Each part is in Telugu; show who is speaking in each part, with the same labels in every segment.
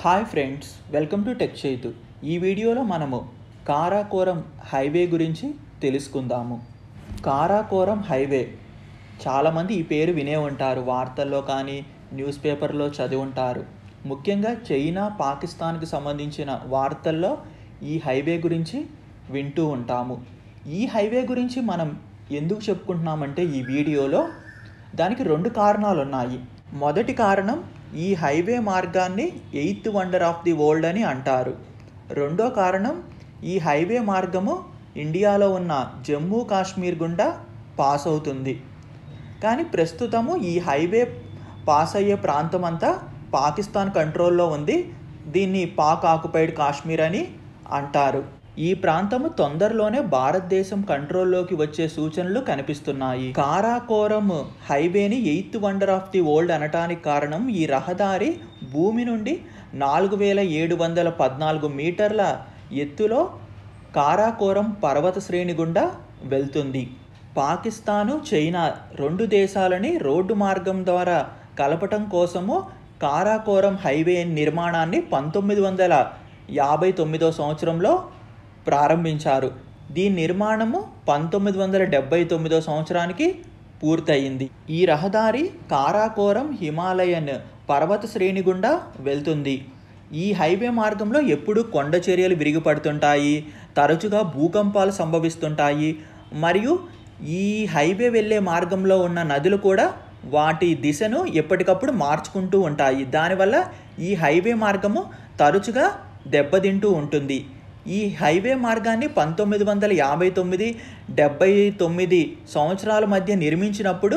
Speaker 1: hi friends welcome to tech Chaitu ఈ వీడియోలో మనము కారాకోరం హైవే గురించి తెలుసుకుందాము కారాకోరం హైవే చాలామంది ఈ పేరు వినే ఉంటారు వార్తల్లో కానీ న్యూస్ పేపర్లో చదివి ఉంటారు ముఖ్యంగా చైనా పాకిస్తాన్కి సంబంధించిన వార్తల్లో ఈ హైవే గురించి వింటూ ఉంటాము ఈ హైవే గురించి మనం ఎందుకు చెప్పుకుంటున్నామంటే ఈ వీడియోలో దానికి రెండు కారణాలు ఉన్నాయి మొదటి కారణం ఈ హైవే మార్గాన్ని eighth wonder of the world అని అంటారు రెండో కారణం ఈ హైవే మార్గము ఇండియాలో ఉన్న జమ్మూ కాశ్మీర్ గుండా పాస్ అవుతుంది కానీ ప్రస్తుతము ఈ హైవే పాస్ అయ్యే ప్రాంతం అంతా పాకిస్తాన్ కంట్రోల్లో ఉంది దీన్ని పాక్ ఆక్యుపైడ్ కాశ్మీర్ అని అంటారు ఈ ప్రాంతము తొందరలోనే భారతదేశం కంట్రోల్లోకి వచ్చే సూచనలు కనిపిస్తున్నాయి కారాకోరం హైవేని eighth wonder of the world అనటానికి కారణం ఈ రహదారి భూమి నుండి నాలుగు వేల ఏడు వందల పద్నాలుగు మీటర్ల ఎత్తులో కారాకోరం పర్వత శ్రేణి గుండా వెళ్తుంది పాకిస్తాను చైనా రెండు దేశాలని రోడ్డు మార్గం ద్వారా కలపటం కోసము కారాకోరం హైవే నిర్మాణాన్ని పంతొమ్మిది వందల యాభై తొమ్మిదో సంవత్సరంలో ప్రారంభించారు దీని నిర్మాణము పంతొమ్మిది వందల డెబ్బై తొమ్మిదో సంవత్సరానికి పూర్తయింది ఈ రహదారి కారాకోరం హిమాలయన్ పర్వత శ్రేణి గుండా వెళ్తుంది ఈ హైవే మార్గంలో ఎప్పుడూ కొండ చర్యలు విరిగిపడుతుంటాయి తరచుగా భూకంపాలు సంభవిస్తుంటాయి మరియు ఈ హైవే వెళ్ళే మార్గంలో ఉన్న నదులు కూడా వాటి దిశను ఎప్పటికప్పుడు మార్చుకుంటూ ఉంటాయి దానివల్ల ఈ హైవే మార్గము తరచుగా దెబ్బతింటూ ఉంటుంది ఈ హైవే మార్గాన్ని పంతొమ్మిది వందల యాభై తొమ్మిది డెబ్బై తొమ్మిది సంవత్సరాల మధ్య నిర్మించినప్పుడు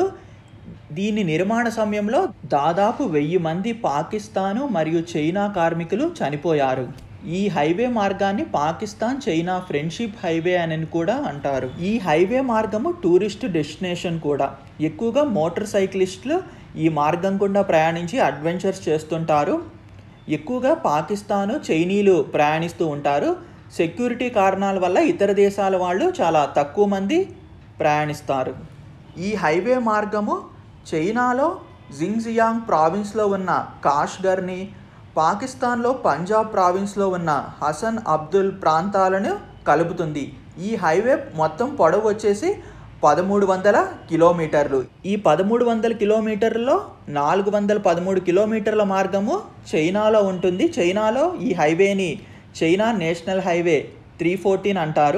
Speaker 1: దీని నిర్మాణ సమయంలో దాదాపు వెయ్యి మంది పాకిస్తాను మరియు చైనా కార్మికులు చనిపోయారు ఈ హైవే మార్గాన్ని పాకిస్తాన్ చైనా ఫ్రెండ్షిప్ హైవే అని కూడా అంటారు ఈ హైవే మార్గము టూరిస్ట్ డెస్టినేషన్ కూడా ఎక్కువగా మోటార్ సైక్లిస్టులు ఈ మార్గం గుండా ప్రయాణించి అడ్వెంచర్స్ చేస్తుంటారు ఎక్కువగా పాకిస్తాను చైనీలు ప్రయాణిస్తూ ఉంటారు సెక్యూరిటీ కారణాల వల్ల ఇతర దేశాల వాళ్ళు చాలా తక్కువ మంది ప్రయాణిస్తారు ఈ హైవే మార్గము చైనాలో జింగ్జియాంగ్ ప్రావిన్స్లో ఉన్న కాష్గర్ని పాకిస్తాన్లో పంజాబ్ ప్రావిన్స్లో ఉన్న హసన్ అబ్దుల్ ప్రాంతాలను కలుపుతుంది ఈ హైవే మొత్తం పొడవు వచ్చేసి పదమూడు వందల కిలోమీటర్లు ఈ పదమూడు వందల కిలోమీటర్లలో నాలుగు వందల పదమూడు కిలోమీటర్ల మార్గము చైనాలో ఉంటుంది చైనాలో ఈ హైవేని China national highway three fourteen అంటారు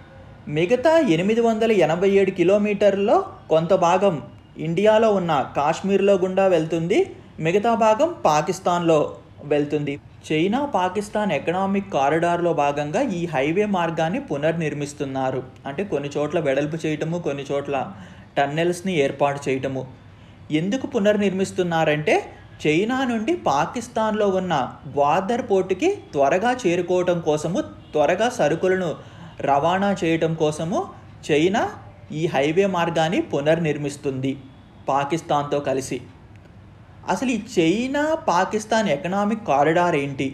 Speaker 1: మిగతా ఎనిమిది వందల ఎనభై ఏడు కిలోమీటర్లలో కొంత భాగం ఇండియాలో ఉన్న కాశ్మీర్లో గుండా వెళ్తుంది మిగతా భాగం పాకిస్తాన్లో వెళ్తుంది చైనా పాకిస్తాన్ ఎకనామిక్ కారిడార్లో భాగంగా ఈ హైవే మార్గాన్ని పునర్నిర్మిస్తున్నారు అంటే కొన్ని చోట్ల వెడల్పు చేయటము కొన్ని చోట్ల టన్నెల్స్ని ఏర్పాటు చేయటము ఎందుకు పునర్నిర్మిస్తున్నారంటే చైనా నుండి పాకిస్తాన్లో ఉన్న గ్వాదర్ పోర్టుకి త్వరగా చేరుకోవటం కోసము త్వరగా సరుకులను రవాణా చేయటం కోసము చైనా ఈ హైవే మార్గాన్ని పునర్నిర్మిస్తుంది పాకిస్తాన్తో కలిసి అసలు ఈ చైనా పాకిస్తాన్ ఎకనామిక్ కారిడార్ ఏంటి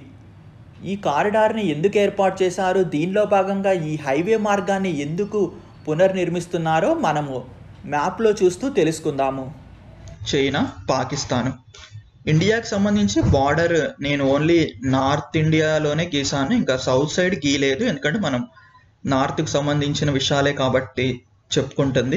Speaker 1: ఈ కారిడార్ని ఎందుకు ఏర్పాటు చేశారు దీనిలో భాగంగా ఈ హైవే మార్గాన్ని ఎందుకు పునర్నిర్మిస్తున్నారో మనము మ్యాప్లో చూస్తూ తెలుసుకుందాము చైనా పాకిస్తాన్ ఇండియాకి సంబంధించి బార్డర్ నేను ఓన్లీ నార్త్ ఇండియాలోనే గీసాను ఇంకా సౌత్ సైడ్ గీయలేదు ఎందుకంటే మనం నార్త్కి సంబంధించిన విషయాలే కాబట్టి చెప్పుకుంటుంది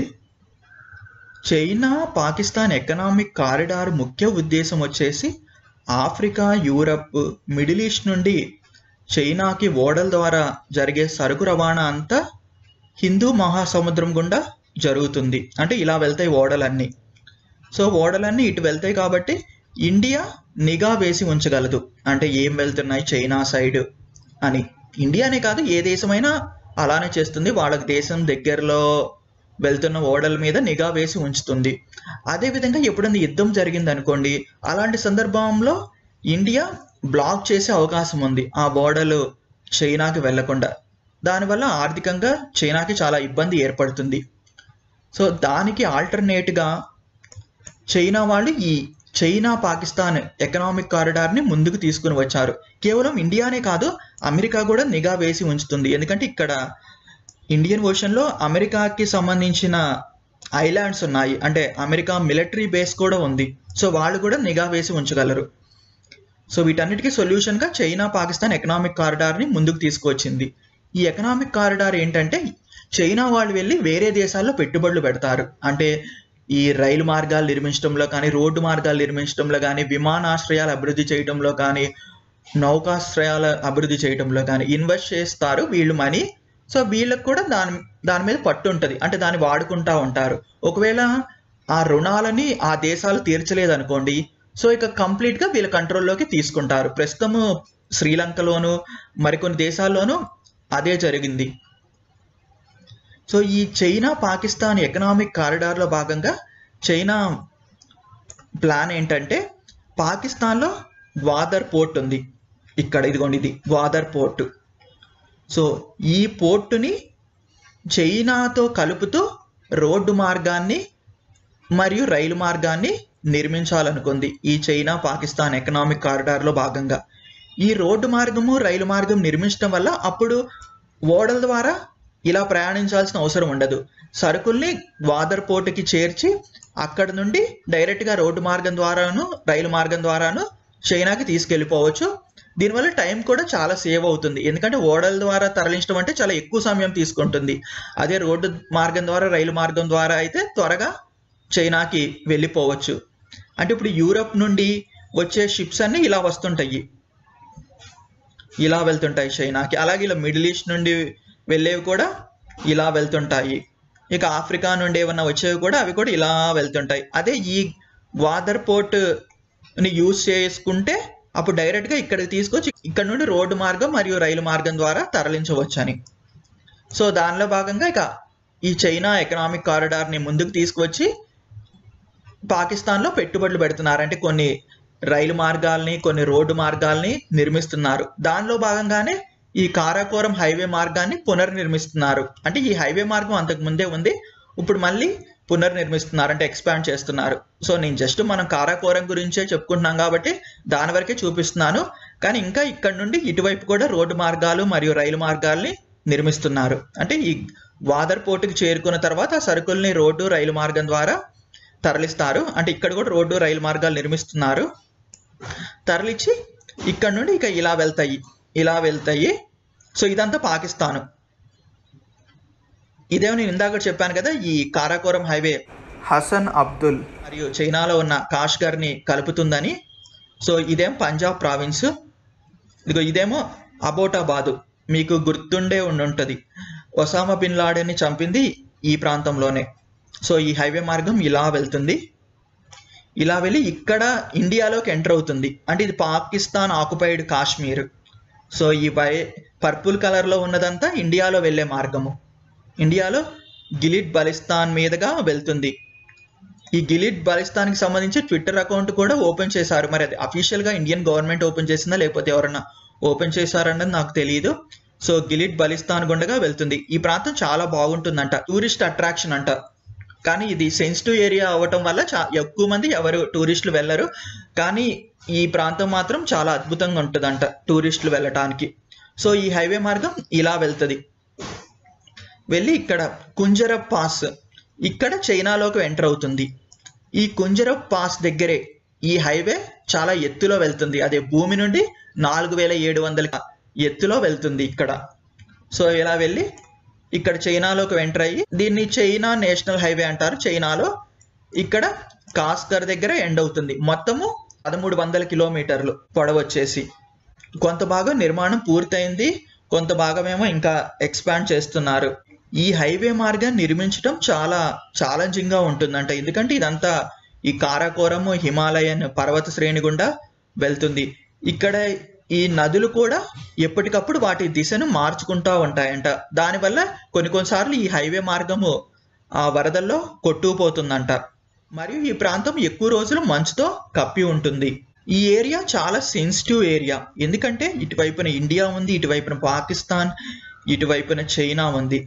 Speaker 1: చైనా పాకిస్తాన్ ఎకనామిక్ కారిడార్ ముఖ్య ఉద్దేశం వచ్చేసి ఆఫ్రికా యూరప్ మిడిల్ ఈస్ట్ నుండి చైనాకి ఓడల ద్వారా జరిగే సరుకు రవాణా అంతా హిందూ మహాసముద్రం గుండా జరుగుతుంది అంటే ఇలా వెళ్తాయి ఓడలన్నీ సో ఓడలన్నీ ఇటు వెళ్తాయి కాబట్టి ఇండియా నిఘా వేసి ఉంచగలదు అంటే ఏం వెళ్తున్నాయి చైనా సైడ్ అని ఇండియానే కాదు ఏ దేశమైనా అలానే చేస్తుంది వాళ్ళకి దేశం దగ్గరలో వెళ్తున్న ఓడల మీద నిఘా వేసి ఉంచుతుంది అదేవిధంగా ఎప్పుడైనా యుద్ధం జరిగింది అనుకోండి అలాంటి సందర్భంలో ఇండియా బ్లాక్ చేసే అవకాశం ఉంది ఆ ఓడలు చైనాకి వెళ్లకుండా దానివల్ల ఆర్థికంగా చైనాకి చాలా ఇబ్బంది ఏర్పడుతుంది సో దానికి ఆల్టర్నేట్గా చైనా వాళ్ళు ఈ చైనా పాకిస్తాన్ ఎకనామిక్ కారిడార్ని ముందుకు తీసుకుని వచ్చారు కేవలం ఇండియానే కాదు అమెరికా కూడా నిఘా వేసి ఉంచుతుంది ఎందుకంటే ఇక్కడ ఇండియన్ ఓషన్లో అమెరికాకి సంబంధించిన ఐలాండ్స్ ఉన్నాయి అంటే అమెరికా మిలిటరీ బేస్ కూడా ఉంది సో వాళ్ళు కూడా నిఘా వేసి ఉంచగలరు సో వీటన్నిటికీ సొల్యూషన్గా చైనా పాకిస్తాన్ ఎకనామిక్ కారిడార్ని ముందుకు తీసుకొచ్చింది ఈ ఎకనామిక్ కారిడార్ ఏంటంటే చైనా వాళ్ళు వెళ్ళి వేరే దేశాల్లో పెట్టుబడులు పెడతారు అంటే ఈ రైలు మార్గాలు నిర్మించడంలో కానీ రోడ్డు మార్గాలు నిర్మించడంలో కానీ విమానాశ్రయాలు అభివృద్ధి చేయడంలో కానీ నౌకాశ్రయాల అభివృద్ధి చేయడంలో కానీ ఇన్వెస్ట్ చేస్తారు వీళ్ళు మనీ సో వీళ్ళకి కూడా దాని దాని మీద పట్టు ఉంటుంది అంటే దాన్ని వాడుకుంటా ఉంటారు ఒకవేళ ఆ రుణాలని ఆ దేశాలు తీర్చలేదు అనుకోండి సో ఇక కంప్లీట్గా వీళ్ళ కంట్రోల్లోకి తీసుకుంటారు ప్రస్తుతము శ్రీలంకలోను మరికొన్ని దేశాల్లోనూ అదే జరిగింది సో ఈ చైనా పాకిస్తాన్ ఎకనామిక్ కారిడార్లో భాగంగా చైనా ప్లాన్ ఏంటంటే పాకిస్తాన్లో గ్వాదర్ పోర్ట్ ఉంది ఇక్కడ ఇదిగోండి ఇది గ్వాదర్ పోర్టు సో ఈ పోర్టుని చైనాతో కలుపుతూ రోడ్డు మార్గాన్ని మరియు రైలు మార్గాన్ని నిర్మించాలనుకుంది ఈ చైనా పాకిస్తాన్ ఎకనామిక్ కారిడార్లో భాగంగా ఈ రోడ్డు మార్గము రైలు మార్గం నిర్మించడం వల్ల అప్పుడు ఓడల ద్వారా ఇలా ప్రయాణించాల్సిన అవసరం ఉండదు సరుకుల్ని గ్వాదర్ పోర్టుకి చేర్చి అక్కడ నుండి డైరెక్ట్గా రోడ్డు మార్గం ద్వారాను రైలు మార్గం ద్వారాను చైనాకి తీసుకెళ్ళిపోవచ్చు దీనివల్ల టైం కూడా చాలా సేవ్ అవుతుంది ఎందుకంటే ఓడల ద్వారా తరలించడం అంటే చాలా ఎక్కువ సమయం తీసుకుంటుంది అదే రోడ్డు మార్గం ద్వారా రైలు మార్గం ద్వారా అయితే త్వరగా చైనాకి వెళ్ళిపోవచ్చు అంటే ఇప్పుడు యూరప్ నుండి వచ్చే షిప్స్ అన్నీ ఇలా వస్తుంటాయి ఇలా వెళ్తుంటాయి చైనాకి అలాగే ఇలా మిడిల్ ఈస్ట్ నుండి వెళ్ళేవి కూడా ఇలా వెళ్తుంటాయి ఇక ఆఫ్రికా నుండి ఏమన్నా వచ్చేవి కూడా అవి కూడా ఇలా వెళ్తుంటాయి అదే ఈ గ్వాదర్ పోర్ట్ని యూజ్ చేసుకుంటే అప్పుడు డైరెక్ట్గా ఇక్కడికి తీసుకొచ్చి ఇక్కడ నుండి రోడ్డు మార్గం మరియు రైలు మార్గం ద్వారా తరలించవచ్చు అని సో దానిలో భాగంగా ఇక ఈ చైనా ఎకనామిక్ కారిడార్ని ముందుకు తీసుకువచ్చి పాకిస్తాన్లో పెట్టుబడులు పెడుతున్నారు అంటే కొన్ని రైలు మార్గాల్ని కొన్ని రోడ్డు మార్గాల్ని నిర్మిస్తున్నారు దానిలో భాగంగానే ఈ కారాకోరం హైవే మార్గాన్ని పునర్నిర్మిస్తున్నారు అంటే ఈ హైవే మార్గం అంతకు ముందే ఉంది ఇప్పుడు మళ్ళీ పునర్నిర్మిస్తున్నారు అంటే ఎక్స్పాండ్ చేస్తున్నారు సో నేను జస్ట్ మనం కారాకోరం గురించే చెప్పుకుంటున్నాం కాబట్టి దాని వరకే చూపిస్తున్నాను కానీ ఇంకా ఇక్కడ నుండి ఇటువైపు కూడా రోడ్డు మార్గాలు మరియు రైలు మార్గాల్ని నిర్మిస్తున్నారు అంటే ఈ వాదర్ పోర్టుకి చేరుకున్న తర్వాత ఆ సరుకుల్ని రోడ్డు రైలు మార్గం ద్వారా తరలిస్తారు అంటే ఇక్కడ కూడా రోడ్డు రైలు మార్గాలు నిర్మిస్తున్నారు తరలించి ఇక్కడ నుండి ఇక ఇలా వెళ్తాయి ఇలా వెళ్తాయి సో ఇదంతా పాకిస్తాను ఇదేమో నేను ఇందాక చెప్పాను కదా ఈ కారాకోరం హైవే హసన్ అబ్దుల్ మరియు చైనాలో ఉన్న కాష్గర్ని కలుపుతుందని సో ఇదేం పంజాబ్ ప్రావిన్స్ ఇదిగో ఇదేమో అబోటాబాదు మీకు గుర్తుండే ఉండుంటుంది ఒసామా బిన్ లాడెన్ని చంపింది ఈ ప్రాంతంలోనే సో ఈ హైవే మార్గం ఇలా వెళ్తుంది ఇలా వెళ్ళి ఇక్కడ ఇండియాలోకి ఎంటర్ అవుతుంది అంటే ఇది పాకిస్తాన్ ఆక్యుపైడ్ కాశ్మీర్ సో ఈ వై పర్పుల్ కలర్లో ఉన్నదంతా ఇండియాలో వెళ్ళే మార్గము ఇండియాలో గిలిట్ బలిస్తాన్ మీదుగా వెళ్తుంది ఈ గిలిట్ బలిస్తాన్కి సంబంధించి ట్విట్టర్ అకౌంట్ కూడా ఓపెన్ చేశారు మరి అది అఫీషియల్గా ఇండియన్ గవర్నమెంట్ ఓపెన్ చేసిందా లేకపోతే ఎవరన్నా ఓపెన్ చేశారన్నది నాకు తెలియదు సో గిలిట్ బలిస్తాన్ గుండగా వెళ్తుంది ఈ ప్రాంతం చాలా బాగుంటుందంట టూరిస్ట్ అట్రాక్షన్ అంట కానీ ఇది సెన్సిటివ్ ఏరియా అవ్వటం వల్ల చా ఎక్కువ మంది ఎవరు టూరిస్టులు వెళ్ళరు కానీ ఈ ప్రాంతం మాత్రం చాలా అద్భుతంగా ఉంటుందంట టూరిస్టులు వెళ్ళటానికి సో ఈ హైవే మార్గం ఇలా వెళ్తుంది వెళ్ళి ఇక్కడ కుంజరప్ పాస్ ఇక్కడ చైనాలోకి ఎంటర్ అవుతుంది ఈ కుంజరప్ పాస్ దగ్గరే ఈ హైవే చాలా ఎత్తులో వెళ్తుంది అదే భూమి నుండి నాలుగు వేల ఏడు వందల ఎత్తులో వెళ్తుంది ఇక్కడ సో ఇలా వెళ్ళి ఇక్కడ చైనాలోకి ఎంటర్ అయ్యి దీన్ని చైనా నేషనల్ హైవే అంటారు చైనాలో ఇక్కడ కాస్కర్ దగ్గర ఎండ్ అవుతుంది మొత్తము పదమూడు వందల కిలోమీటర్లు పొడవు వచ్చేసి కొంత భాగం నిర్మాణం పూర్తయింది కొంత భాగమేమో ఇంకా ఎక్స్పాండ్ చేస్తున్నారు ఈ హైవే మార్గాన్ని నిర్మించడం చాలా ఛాలెంజింగ్గా ఉంటుందంట ఎందుకంటే ఇదంతా ఈ కారాకోరము హిమాలయన్ పర్వత శ్రేణి గుండా వెళ్తుంది ఇక్కడ ఈ నదులు కూడా ఎప్పటికప్పుడు వాటి దిశను మార్చుకుంటూ ఉంటాయంట దానివల్ల కొన్ని కొన్నిసార్లు ఈ హైవే మార్గము ఆ వరదల్లో కొట్టుకుపోతుందంట మరియు ఈ ప్రాంతం ఎక్కువ రోజులు మంచుతో కప్పి ఉంటుంది ఈ ఏరియా చాలా సెన్సిటివ్ ఏరియా ఎందుకంటే ఇటువైపున ఇండియా ఉంది ఇటువైపున పాకిస్తాన్ ఇటువైపున చైనా ఉంది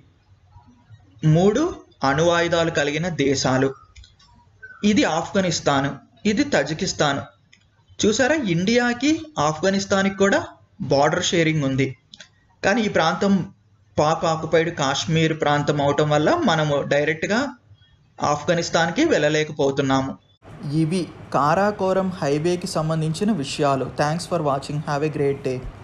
Speaker 1: మూడు అణువాయుధాలు కలిగిన దేశాలు ఇది ఆఫ్ఘనిస్తాన్ ఇది తజికిస్తాన్ చూసారా ఇండియాకి ఆఫ్ఘనిస్తాన్కి కూడా బార్డర్ షేరింగ్ ఉంది కానీ ఈ ప్రాంతం పాక్ ఆక్యుపైడ్ కాశ్మీర్ ప్రాంతం అవటం వల్ల మనము డైరెక్ట్గా ఆఫ్ఘనిస్తాన్కి వెళ్ళలేకపోతున్నాము ఇవి కారాకోరం హైవేకి సంబంధించిన విషయాలు thanks for watching have a great day